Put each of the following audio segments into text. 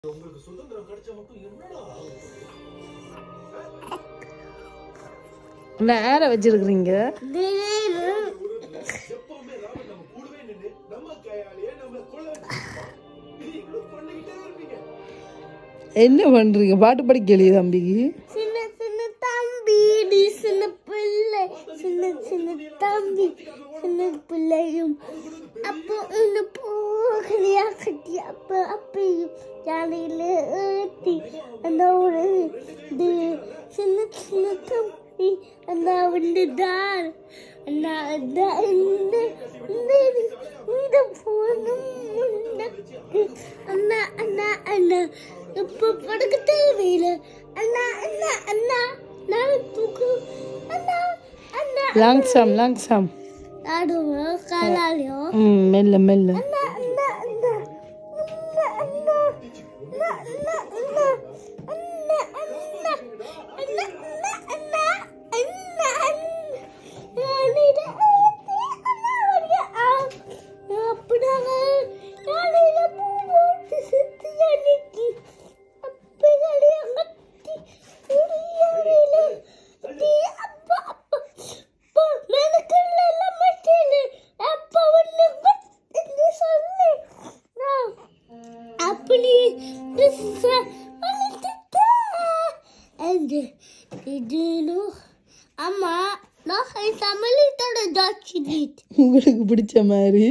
உங்களுக்கு சுதந்திரம் கிடைச்சா மட்டும் என்னடா நேர வச்சிருக்கிறீங்க எப்பவுமே ராமன் நம்ம கூடவே நின்னு நம்ம கையாலேயே நம்மள கொள்ள வச்சிருப்பான் நீங்களும் பண்ணிக்கிட்டே இருப்பீங்க என்ன பண்றீங்க பாட்டு படிக்கலையே தம்பிக்கு சின்ன சின்ன தம்பி நீ சின்ன பிள்ளை சின்ன சின்ன தம்பி சின்ன பிள்ளையும் அப்போ இந்த போகலையா கட்டி அப்போ அப்பையும் ஜாலியில் ஏற்றி அந்த ஒரு இது சின்ன சின்ன தம்பி அந்த வந்து தான் அந்த அந்த இந்த இந்த இந்த போனும் முன்னக்கு அண்ணா அண்ணா அண்ணா இப்போ படுக்க தேவையில்லை அண்ணா அண்ணா அண்ணா நான் தூக்கு அண்ணா அண்ணா லாங்ஸாம் லாங்ஸாம் ஆடுவோம் காலாலையோ ம் மெல்ல மெல்ல அண்ணா அண்ணா அண்ணா அண்ணா அண்ணா அண்ணா அண்ணா அண்ணா அண்ணா அண்ணா அண்ணா அண்ணா அண்ணா அண்ணா அப்படினாங்க காலையில போட்டு சுத்தி அன்னைக்கு அப்படி அங்கத்தி முடியவில்ல அப்பா அப்பா அப்பா மெனக்கல்ல எல்லாம் மட்டேன்னு அப்பா ஒண்ணு என்று சொல்லு நான் அப்படி இதுன்னு அம்மா நான் தமிழத்தோட டாக்டர் உங்களுக்கு பிடிச்ச மாதிரி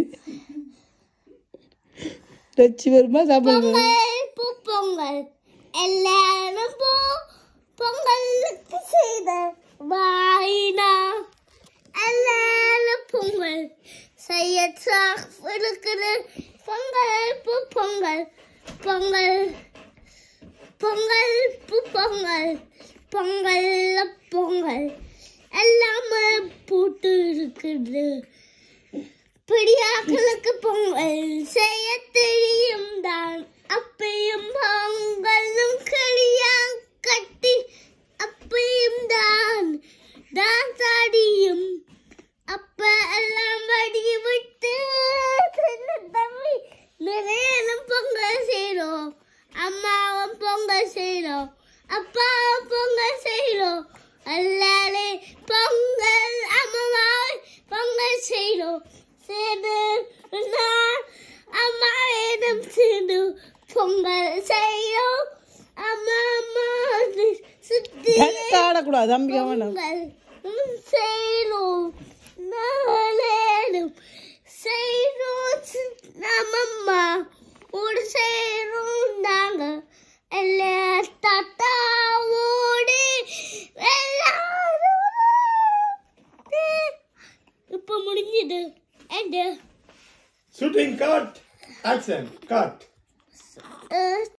டச்சு வருமா சாப்பிடுங்க பொங்கல் பூ பொங்கல் எல்லாரும் போ பொங்கலுக்கு செய்த வாயினா எல்லாரும் பொங்கல் செய்ய சாப்பிடுக்கிற பொங்கல் பூ பொங்கல் பொங்கல் பொங்கல் பூ பொங்கல் பொங்கல் பொங்கல் எல்லாமே போட்டு இருக்குது பிடியாக்களுக்கு பொங்கல் செய்ய தெரியும் தான் அப்பையும் பொங்கலும் களியா கட்டி அப்பையும் தான் தான் சாடியும் அப்ப எல்லாம் வடி விட்டு சின்ன தம்பி நிறைய பொங்கல் செய்யணும் அம்மாவும் பொங்கல் செய்யணும் அப்பாவும் பொங்கல் செய்யணும் எல்லாரே பொங்கல் அம்மாவை பொங்கல் செய்யணும் சேர்ந்து நான் அம்மா இடம் சேர்ந்து பொங்கல் செய்யணும் அம்மா அம்மா சுத்தி ஆடக்கூடாது தம்பி அவனும் பொங்கல் செய்யணும் நாளேனும் செய்யணும் நம்மம்மா ஒரு செய்யணும் நாங்க எல்லா தாத்தாவோடு எல்லாரும் இப்போ முடிஞ்சது and shooting cut action cut uh,